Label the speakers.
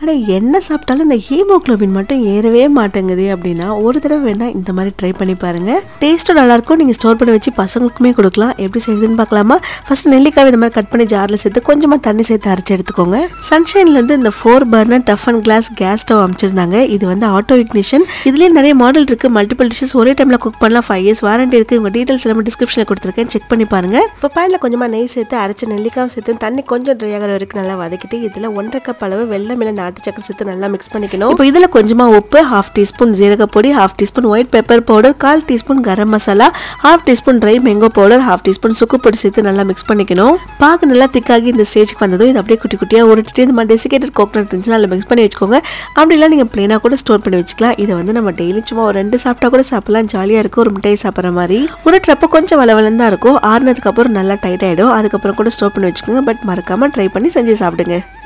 Speaker 1: ஆனால் என்ன சாப்பிட்டாலும் இந்த ஹீமோக்ளோபின் மட்டும் ஏறவே மாட்டேங்குது அப்படின்னா ஒரு தடவை வேணா இந்த மாதிரி ட்ரை பண்ணி பாருங்க டேஸ்ட்டும் நல்லாயிருக்கும் நீங்கள் ஸ்டோர் பண்ணி வச்சு பசங்களுக்குமே கொடுக்கலாம் எப்படி செய்யுதுன்னு பார்க்கலாமா ஃபர்ஸ்ட் நெல்லிக்காய் இந்த மாதிரி கட் பண்ணி ஜாரில் சேர்த்து கொஞ்சமாக தண்ணி சேர்த்து அரைச்சி எடுத்துக்கோங்க சன்ஷைன்லேருந்து இந்த four burner tough and glass gas stove அமைச்சிருந்தாங்க இது வந்து ஆட்டோ இக்னிஷன் இதுலேயே நிறைய மாடல் இருக்கு மல்டிபிள் டிஷஸ் ஒரே டைமில் குக் பண்ணலாம் ஃபைவ் இயர்ஸ் வாரண்டி இருக்கு உங்கள் டீட்டெயில்ஸ் எல்லாமே டிஸ்கிரிப்ஷனில் கொடுத்துருக்கேன் செக் பண்ணி பாருங்க இப்போ பேனில் கொஞ்சமாக நெய் சேர்த்து அரைச்ச நெல்லிக்காய் சேர்த்து தண்ணி கொஞ்சம் ட்ரை ஆகிற வரைக்கும் நல்லா வதக்கிட்டு இதில் ஒன்றரை கப் அளவு வெள்ளம் இல்லை நாட்டு சக்கரை சேர்த்து நல்லா மிக்ஸ் பண்ணிக்கணும் இப்போ இதில் கொஞ்சமாக உப்பு ஹாஃப் டீஸ்பூன் ஜீரகப்பொடி half teaspoon white pepper powder கால் teaspoon garam masala half teaspoon dry mango powder half teaspoon சுக்கு பொடி சேர்த்து நல்லா மிக்ஸ் பண்ணிக்கணும் பாக்கு நல்லா திக்காகி இந்த ஸ்டேஜ்க்கு வந்ததும் இது அப்படியே குட்டி குட்டியாக உருட்டிட்டு இந்த மாதிரி டெசிகேட்டட் கோகனட் இருந்துச்சுன்னா அதில் மிக்ஸ் பண்ணி வச்சுக்கோங்க அப்படி இல்லை நீங்கள் ப்ளேனாக கூட ஸ்டோர் பண்ணி வச்சுக்கலாம் இதை வந்து நம்ம டெய்லி சும்மா ஒரு ரெண்டு சாப்பிட்டா கூட சாப்பிடலாம் ஜாலியாக இருக்கும் ஒரு மிட்டாய் சாப்பிட்ற மாதிரி உருட்டுறப்ப கொஞ்சம் வளவலன்னு தான் இருக்கும் ஆறுனதுக்கப்புறம் நல்லா டைட் ஆகிடும் அதுக்கப்புறம் கூட ஸ்டோர் பண்ணி வச்சுக்கோங்க பட் மறக்காமல் ட்ரை பண்ணி செஞ்சு சாப்பிடுங்க